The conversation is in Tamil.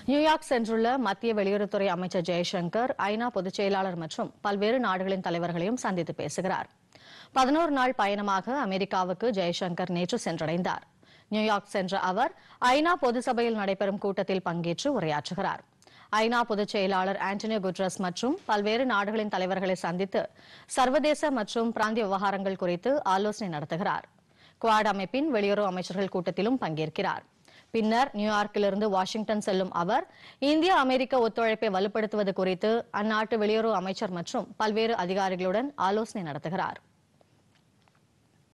நியூயார்க் சென்றுள்ள மத்திய வெளியுறவுத்துறை அமைச்சர் ஜெய்சங்கர் ஐநா பொதுச் செயலாளர் மற்றும் பல்வேறு நாடுகளின் தலைவர்களையும் சந்தித்து பேசுகிறார் பதினோரு நாள் பயணமாக அமெரிக்காவுக்கு ஜெய்சங்கர் நேற்று சென்றடைந்தார் நியூயார்க் சென்ற அவர் ஐநா பொது சபையில் நடைபெறும் கூட்டத்தில் பங்கேற்று உரையாற்றுகிறார் ஐநா பொதுச் செயலாளர் ஆண்டனியோ குட்ரஸ் மற்றும் பல்வேறு நாடுகளின் தலைவர்களை சந்தித்து சர்வதேச மற்றும் பிராந்திய விவகாரங்கள் குறித்து ஆலோசனை நடத்துகிறார் குவாட் அமைப்பின் வெளியுறவு அமைச்சர்கள் கூட்டத்திலும் பங்கேற்கிறார் பின்னர் நியூயார்க்கிலிருந்து வாஷிங்டன் செல்லும் அவர் இந்திய அமெரிக்க ஒத்துழைப்பை வலுப்படுத்துவது குறித்து அந்நாட்டு வெளியுறவு அமைச்சர் மற்றும் பல்வேறு அதிகாரிகளுடன் ஆலோசனை நடத்துகிறார்